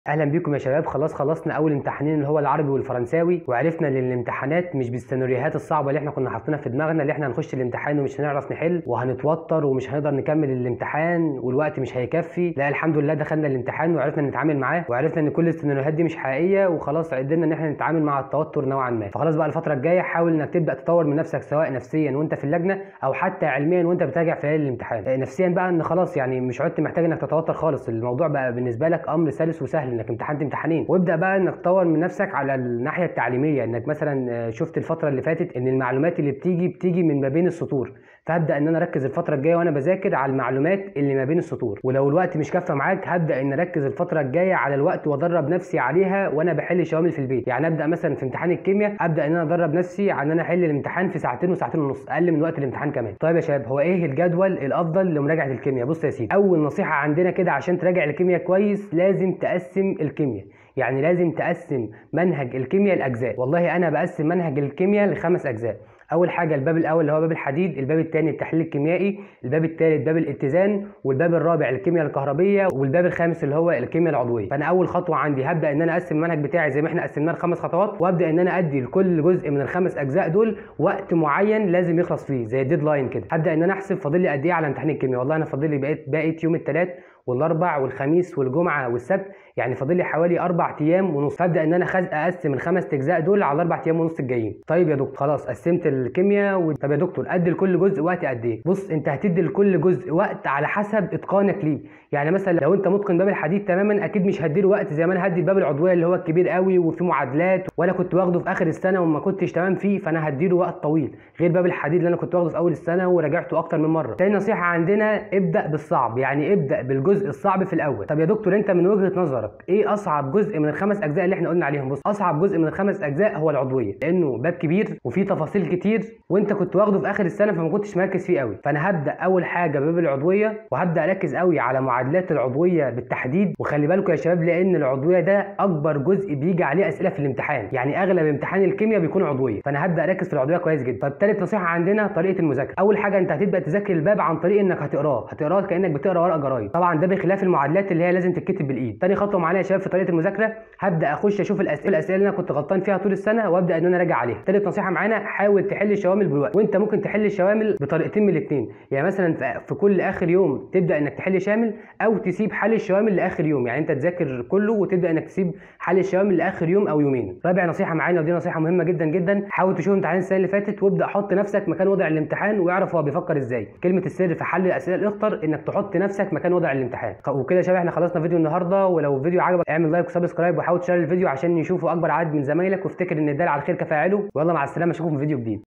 اهلا بيكم يا شباب خلاص خلصنا اول امتحانين اللي هو العربي والفرنساوي وعرفنا ان الامتحانات مش بالسيناريوهات الصعبه اللي احنا كنا حاطينها في دماغنا اللي احنا هنخش الامتحان ومش هنعرف نحل وهنتوتر ومش هنقدر نكمل الامتحان والوقت مش هيكفي لا الحمد لله دخلنا الامتحان وعرفنا نتعامل معاه وعرفنا ان كل السيناريوهات دي مش حقيقيه وخلاص قدرنا ان احنا نتعامل مع التوتر نوعا ما فخلاص بقى الفتره الجايه حاول انك تبدا تطور من نفسك سواء نفسيا وانت في اللجنه او حتى علميا وانت بتراجع في ليالي الامتحان نفسيا بقى ان خلاص يعني مش عدت محتاج انك تتوتر خالص الموضوع بقى بالنسبه لك امر سلس وسهل انك امتحنت امتحانين وابدا بقى انك تطور من نفسك على الناحيه التعليميه انك مثلا شفت الفتره اللي فاتت ان المعلومات اللي بتيجي بتيجي من ما بين السطور فهبدا ان انا اركز الفتره الجايه وانا بذاكر على المعلومات اللي ما بين السطور ولو الوقت مش كافه معاك هبدا ان اركز الفتره الجايه على الوقت وادرب نفسي عليها وانا بحل شوامل في البيت يعني ابدا مثلا في امتحان الكيمياء ابدا ان انا ادرب نفسي على ان انا احل الامتحان في ساعتين وساعتين ونص اقل من وقت الامتحان كمان طيب يا شباب هو ايه الجدول الافضل لمراجعه الكيمياء بص يا سيدي اول نصيحه عندنا كده عشان تراجع الكيمياء كويس لازم تقسم الكيمياء يعني لازم تقسم منهج الكيمياء لاجزاء والله انا بقسم منهج الكيمياء لخمس اجزاء اول حاجه الباب الاول اللي هو باب الحديد الباب الثاني التحليل الكيميائي الباب الثالث باب الاتزان والباب الرابع الكيمياء الكهربيه والباب الخامس اللي هو الكيمياء العضويه فانا اول خطوه عندي هبدا ان انا اقسم المنهج بتاعي زي ما احنا قسمناه لخمس خطوات وابدا ان انا ادي لكل جزء من الخمس اجزاء دول وقت معين لازم يخلص فيه زي الديدلاين كده هبدا ان انا احسب فاضل لي قد ايه على امتحان الكيمياء والله انا فاضل لي بقيت بقيت يوم الثلاث والاربع والخميس والجمعه والسبت يعني فاضل لي حوالي اربع ايام ونص فابدا ان انا خز... اقسم الخمس اجزاء دول على الاربع ايام ونص الجايين طيب يا دكتور خلاص قسمت الكيمياء و... طب يا دكتور ادي لكل جزء وقت قد ايه بص انت هتدي لكل جزء وقت على حسب اتقانك ليه يعني مثلا لو انت متقن باب الحديد تماما اكيد مش هديله وقت زي ما انا هدي الباب العضويه اللي هو الكبير قوي وفي معادلات وانا كنت واخده في اخر السنه وما كنتش تمام فيه فانا هديله وقت طويل غير باب الحديد اللي انا كنت واخده في اول السنه وراجعته اكتر من مره تاني نصيحه عندنا ابدا بالصعب يعني ابدا بالجزء الصعب في الاول طب يا دكتور انت من وجهه نظرك ايه اصعب جزء من الخمس اجزاء اللي احنا قلنا عليهم بص اصعب جزء من الخمس اجزاء هو العضويه لانه باب كبير وفيه تفاصيل كتير وانت كنت واخده في اخر السنه فما كنتش مركز فيه قوي فانا هبدا اول حاجه باب العضويه وهبدا اركز قوي على معادلات العضويه بالتحديد وخلي بالكم يا شباب لان العضويه ده اكبر جزء بيجي عليه اسئله في الامتحان يعني اغلب امتحان الكيمياء بيكون عضويه فانا هبدا اركز في العضويه كويس جدا طب ثالث نصيحه عندنا طريقه المذاكره اول حاجه انت هتبدا تذاكر الباب عن طريق انك هتقراه هتقراه كانك بتقرا ورقه جرايد طبعا ده بخلاف المعادلات اللي هي لازم تتكتب بالايد تاني خطوه معانا يا شباب في طريقه المذاكره هبدا اخش اشوف الاسئله الاسئله اللي انا كنت غلطان فيها طول السنه وابدا ان انا اراجع عليها ثالث نصيحه معانا حاول تحل الشوامل بالوقت وانت ممكن تحل الشوامل بطريقتين من الاثنين يعني مثلا في كل اخر يوم تبدا انك تحل شامل او تسيب حل الشوامل لاخر يوم يعني انت تذاكر كله وتبدا انك تسيب حل الشوامل لاخر يوم او يومين رابع نصيحه معانا ودي نصيحه مهمه جدا جدا حاول تشوف امتحان السنه اللي فاتت وابدا حط نفسك مكان وضع الامتحان واعرف هو بيفكر ازاي كلمه السر في حل الاسئله الاخطر انك تحط نفسك مكان وضع الامتحان وكده يا شباب احنا خلصنا فيديو النهارده ولو الفيديو عجبك اعمل لايك وسبسكرايب وحاول تشير الفيديو عشان يشوفوا اكبر عدد من زمايلك وافتكر ان الدال على الخير كفاعله ويلا مع السلامه اشوفكم في فيديو جديد